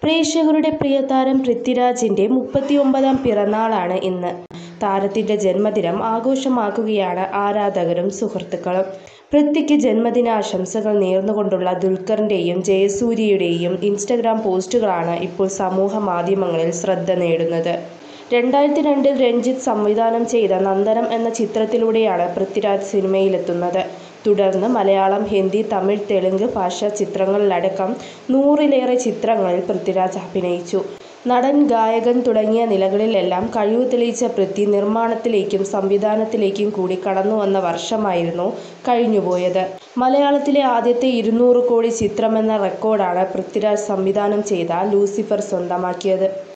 പ്രേക്ഷകരുടെ പ്രിയതാരം പൃഥ്വിരാജിന്റെ മുപ്പത്തിയൊമ്പതാം പിറന്നാളാണ് ഇന്ന് താരത്തിന്റെ ജന്മദിനം ആഘോഷമാക്കുകയാണ് ആരാധകരും സുഹൃത്തുക്കളും പൃഥ്വിക്ക് ജന്മദിനാശംസകൾ നേർന്നുകൊണ്ടുള്ള ദുൽഖറിന്റെയും ജയസൂര്യയുടെയും ഇൻസ്റ്റഗ്രാം പോസ്റ്റുകളാണ് ഇപ്പോൾ സമൂഹ മാധ്യമങ്ങളിൽ ശ്രദ്ധ നേടുന്നത് രണ്ടായിരത്തി രണ്ടിൽ രഞ്ജിത്ത് സംവിധാനം ചെയ്ത നന്ദനം എന്ന ചിത്രത്തിലൂടെയാണ് പൃഥ്വിരാജ് സിനിമയിലെത്തുന്നത് തുടർന്ന് മലയാളം ഹിന്ദി തമിഴ് തെലുങ്ക് ഭാഷാ ചിത്രങ്ങളിലടക്കം നൂറിലേറെ ചിത്രങ്ങളിൽ പൃഥ്വിരാജ് അഭിനയിച്ചു നടൻ ഗായകൻ തുടങ്ങിയ നിലകളിലെല്ലാം കഴിവ് തെളിയിച്ച പൃഥ്വി നിർമ്മാണത്തിലേക്കും സംവിധാനത്തിലേക്കും കൂടി കടന്നുവന്ന വർഷമായിരുന്നു കഴിഞ്ഞുപോയത് മലയാളത്തിലെ ആദ്യത്തെ ഇരുന്നൂറ് കോടി ചിത്രമെന്ന റെക്കോർഡാണ് പൃഥ്വിരാജ് സംവിധാനം ചെയ്ത ലൂസിഫർ സ്വന്തമാക്കിയത്